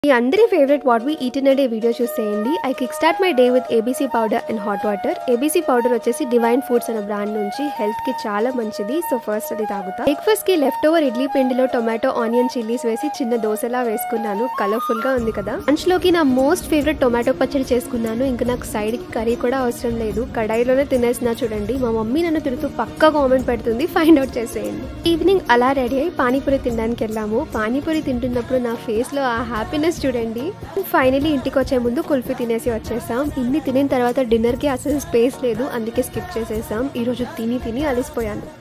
మీ అందరి favourite what we eat in day video చూసేయండి I kick start my day with ABC powder and hot water ABC powder వచ్చేసి Divine Foods అనే brand నుంచి health కి చాలా మంచిది సో ఫస్ట్ అది తాగుతా బ్రేక్ఫాస్ట్ కి లెఫ్ట్ ఓవర్ ఇడ్లీ పిండిలో టొమాటో ఆనియన్ చిల్లీస్ వేసి చిన్న దోశలా వేసుకున్నాను కలర్ఫుల్ గా ఉంది కదా లంచ్ లోకి నా మోస్ట్ ఫేవరెట్ టొమాటో పచ్చడి చేసుకున్నాను ఇంకా నాకు సైడ్ కి కర్రీ కూడా అవసరం లేదు కడాయిలోనే తినేసినా చూడండి మా మమ్మీ నన్ను తిడుతూ పక్కా కామెంట్ పెడుతుంది ఫైండ్ అవుట్ చేసేయండి ఈవినింగ్ అలా రెడీ అయ్యి పానీపూరి తినడానికి వెళ్ళాము పానీపూరి తింటున్నప్పుడు నా ఫేస్ లో ఆ హ్యాపీనెస్ చూడండి ఫైనలీ ఇంటికి వచ్చే ముందు కుల్ఫీ తినేసి వచ్చేసాం ఇన్ని తినిన తర్వాత డిన్నర్ కి అసలు స్పేస్ లేదు అందుకే స్కిప్ చేసేసాం ఈ రోజు తిని తిని అలసిపోయాను